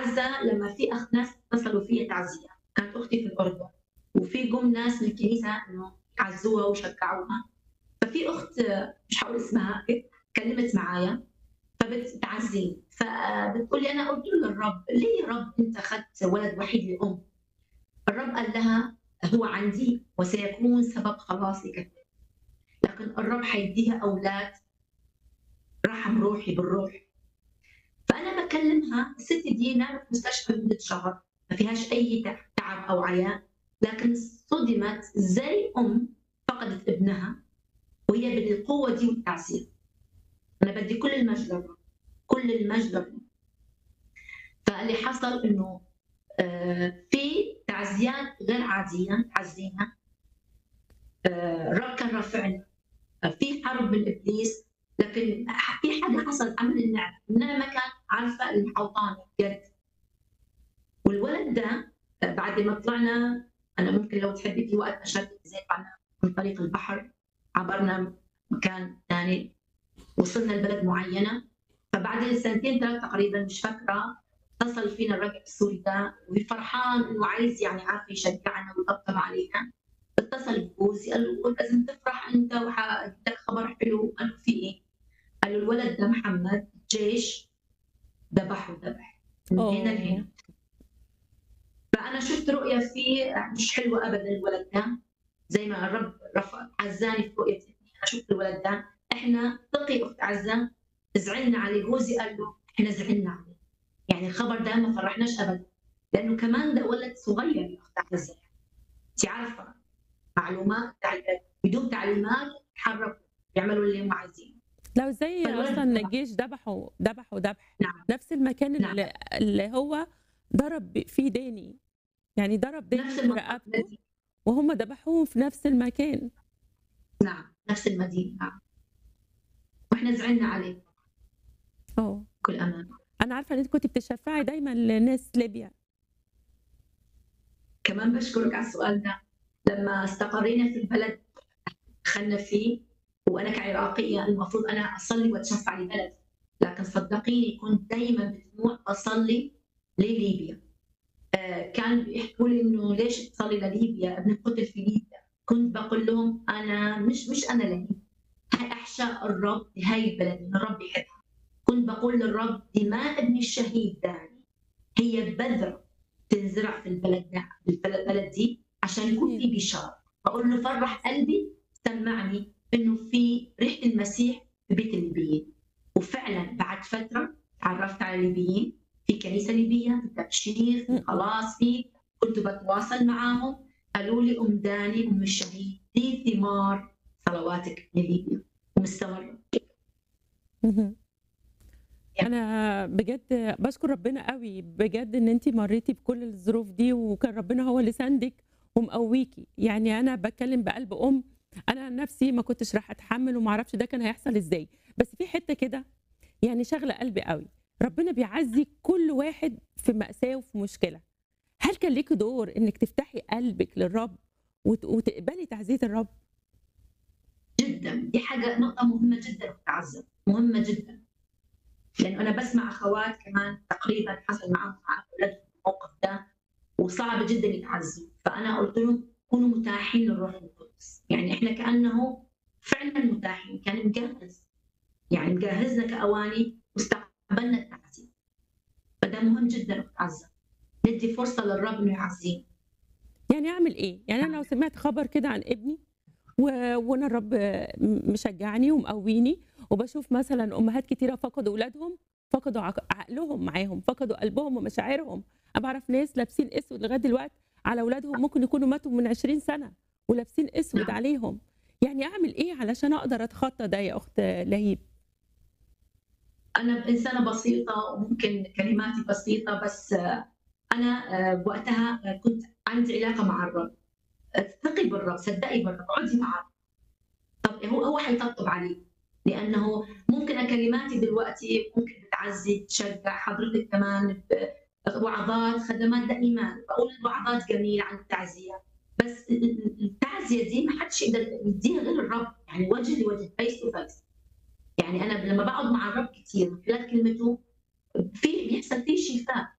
عزة لما في أخ ناس اتصلوا فيها تعزية كانت أختي في الأردن وفي قم ناس من الكنيسة إنه عزوها وشجعوها ففي أخت مش حقول اسمها كلمت معايا فبتعزيني فبتقول لي أنا قلت له الرب ليه يا رب أنت أخذت ولد وحيد لأم الرب قال لها هو عندي وسيكون سبب خلاصي كثير لكن الرب حيديها أولاد رحم روحي بالروح فأنا بكلمها الست دي نامت في مستشفى لمدة شهر ما فيهاش أي تعب أو عيان لكن صدمت زي أم فقدت ابنها وهي بالقوة دي والتعزير أنا بدي كل المجد للرب كل المجد للرب فاللي حصل إنه في تعزيات غير عادية عزينا الرب كان رافعنا في حرب من ابليس لكن في حاجه حصلت عمل النعم النعمه كانت عارفه المحوطاني بجد والولد ده بعد ما طلعنا انا ممكن لو تحبي في وقت اشاركك زي طلعنا من طريق البحر عبرنا مكان ثاني وصلنا لبلد معينه فبعد سنتين ثلاث تقريبا مش فاكره اتصل فينا الرجل السوري ده وفرحان انه عايز يعني عارف يشجعنا ويطبطب علينا اتصل بجوزي قال له لازم تفرح انت وحدك خبر حلو قال له في ايه؟ قال له الولد ده محمد جيش ذبحه ذبح من هنا لهنا فانا شفت رؤيه فيه مش حلوه ابدا الولد ده زي ما الرب رفع عزاني في رؤيتي انا شفت الولد ده احنا تقي اخت عزه زعلنا عليه جوزي قال له احنا زعلنا عليه يعني الخبر ده ما فرحناش ابدا لانه كمان ده ولد صغير يا اخت عزه انت عارفه معلومات بدون تعليمات يتحركوا يعملوا اللي هم عايزينه لو زي اصلا الجيش ذبحوا ذبحوا ذبح نعم. نفس المكان نعم. اللي, اللي هو ضرب فيه داني يعني ضرب داني نفس في المنطقه رقبته التي وهم ذبحوهم في نفس المكان نعم نفس المدينه نعم واحنا زعلنا عليه اه بكل امان انا عارفه ان انت كنت بتشفعي دايما لناس ليبيا كمان بشكرك على السؤال ده لما استقرينا في البلد دخلنا فيه وانا كعراقيه المفروض انا اصلي واتشفع لبلد لكن صدقيني كنت دائما بدموع اصلي لليبيا آه كان بيحكوا لي انه ليش تصلي لليبيا ابنك قتل في ليبيا كنت بقول لهم انا مش مش انا لهيب هاي احشاء الرب لهاي البلد إن الرب يحبها كنت بقول للرب دماء ابني الشهيد داني هي بذره تنزرع في البلد ده البلد دي عشان يكون في بشاره بقول له فرح قلبي سمعني انه في ريحه المسيح في بيت الليبيين وفعلا بعد فتره تعرفت على الليبيين في كنيسه ليبيه في تبشير في خلاص في كنت بتواصل معاهم قالوا لي ام داني ام الشهيد دي ثمار صلواتك لليبيا ومستمره مهم. انا بجد بشكر ربنا قوي بجد ان انت مريتي بكل الظروف دي وكان ربنا هو اللي ساندك ومقويكي يعني انا بتكلم بقلب ام انا عن نفسي ما كنتش راح اتحمل وما اعرفش ده كان هيحصل ازاي بس في حته كده يعني شغله قلبي قوي ربنا بيعزي كل واحد في مأساة وفي مشكله هل كان ليكي دور انك تفتحي قلبك للرب وت- وتقبلي تعزيه الرب جدا دي حاجه نقطه مهمه جدا تعزم مهمه جدا لانه انا بسمع اخوات كمان تقريبا حصل معهم مع اولادهم الموقف ده وصعب جدا يتعزوا فانا قلت لهم كونوا متاحين للروح القدس يعني احنا كانه فعلا متاحين كان مجهز يعني مجهزنا كاواني واستقبلنا التعزيه فده مهم جدا تعزى ندي فرصه للرب انه يعزينا يعني اعمل ايه يعني انا لو سمعت خبر كده عن ابني و... وانا الرب مشجعني ومقويني وبشوف مثلا امهات كتيره فقدوا اولادهم فقدوا عق- عقلهم معاهم فقدوا قلبهم ومشاعرهم انا بعرف ناس لابسين اسود لغايه دلوقتي على اولادهم ممكن يكونوا ماتوا من 20 سنه ولابسين اسود نعم. عليهم يعني اعمل ايه علشان اقدر اتخطى ده يا اخت لهيب انا انسانه بسيطه وممكن كلماتي بسيطه بس آه، انا آه، وقتها آه، كنت عندي علاقه مع الرب ثقي بالرب صدقي بالرب اقعدي معه طب هو هو حيطبطب عليك لانه ممكن كلماتي دلوقتي ممكن بتعزي تشجع حضرتك كمان ب- وعظات خدمات ده ايمان بقول الوعظات جميله عن التعزيه بس ال- ال- التعزيه دي ما حدش يقدر يديها غير الرب يعني وجه لوجه فيس تو فيس يعني انا لما بقعد مع الرب كثير من خلال كلمته في بيحصل فيه شفاء